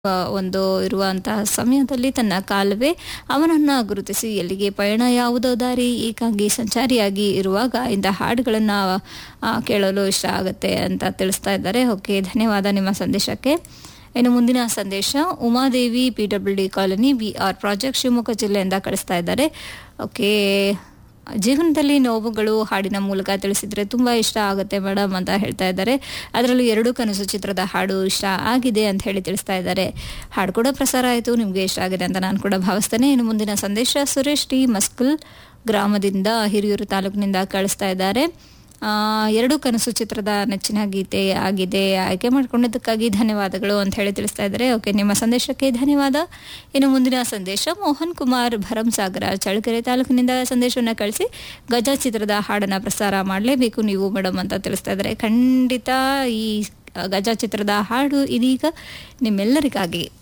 ಆ, ಒಂದು ಇರುವಂತಹ ಸಮಯದಲ್ಲಿ ತನ್ನ ಕಾಲುವೆ ಅವನನ್ನ ಗುರುತಿಸಿ ಎಲ್ಲಿಗೆ ಪಯಣ ಯಾವುದೋ ದಾರಿ ಏಕಾಂಗಿ ಸಂಚಾರಿಯಾಗಿ ಇರುವಾಗ ಇಂಥ ಹಾಡುಗಳನ್ನು ಕೇಳಲು ಇಷ್ಟ ಆಗುತ್ತೆ ಅಂತ ತಿಳಿಸ್ತಾ ಇದ್ದಾರೆ ಓಕೆ ಧನ್ಯವಾದ ನಿಮ್ಮ ಸಂದೇಶಕ್ಕೆ ಇನ್ನು ಮುಂದಿನ ಸಂದೇಶ Umadevi P W D colony B R project Shivamogga ಜಿಲ್ಲೆಯಿಂದ ಕಳಿಸ್ತಾ ಇದ್ದಾರೆ ಓಕೆ ಜೀವನದಲ್ಲಿ ನೋವುಗಳು ಹಾಡಿನ ಮೂಲಕ ತಿಳಿಸಿದ್ರೆ ತುಂಬಾ ಇಷ್ಟ ಆಗುತ್ತೆ ಮೇಡಮ್ ಅಂತ ಹೇಳ್ತಾ ಇದ್ದಾರೆ ಅದರಲ್ಲೂ ಎರಡು ಕನಸು ಚಿತ್ರದ ಹಾಡು ಇಷ್ಟ ಆಗಿದೆ ಅಂತ ಹೇಳಿ ತಿಳಿಸ್ತಾ ಇದ್ದಾರೆ ಹಾಡು ಕೂಡ ಪ್ರಸಾರ ಆಯಿತು ನಿಮಗೆ ಇಷ್ಟ ಆಗಿದೆ ಅಂತ ನಾನು ಕೂಡ ಭಾವಿಸ್ತೇನೆ ಇನ್ನು ಮುಂದಿನ ಸಂದೇಶ ಸುರೇಶ್ ಟಿ ಮಸ್ಕುಲ್ ಗ್ರಾಮದಿಂದ ಹಿರಿಯೂರು ತಾಲೂಕಿನಿಂದ ಕಳಿಸ್ತಾ ಇದ್ದಾರೆ ಆ, ಎರಡು ಕನಸು ಚಿತ್ರದ ನೆಚ್ಚಿನ ಗೀತೆ ಆಗಿದೆ ಆಯ್ಕೆ ಮಾಡ್ಕೊಂಡಿದ್ದಕ್ಕಾಗಿ ಧನ್ಯವಾದಗಳು ಅಂತ ಹೇಳಿ ತಿಳಿಸ್ತಾ ಇದ್ದಾರೆ ಓಕೆ ನಿಮ್ಮ ಸಂದೇಶಕ್ಕೆ ಧನ್ಯವಾದ ಇನ್ನು ಮುಂದಿನ ಸಂದೇಶ ಮೋಹನ್ ಕುಮಾರ್ ಭರಂಸಾಗರ ಚಳ್ಳಕೆರೆ ತಾಲೂಕಿನಿಂದ ಸಂದೇಶವನ್ನು ಕಳಿಸಿ ಗಜ ಚಿತ್ರದ ಹಾಡನ್ನು ಪ್ರಸಾರ ಮಾಡಲೇಬೇಕು ನೀವು ಮೇಡಮ್ ಅಂತ ತಿಳಿಸ್ತಾ ಇದ್ದಾರೆ ಖಂಡಿತ ಈ ಗಜ ಚಿತ್ರದ ಹಾಡು ಇದೀಗ ನಿಮ್ಮೆಲ್ಲರಿಗಾಗಿ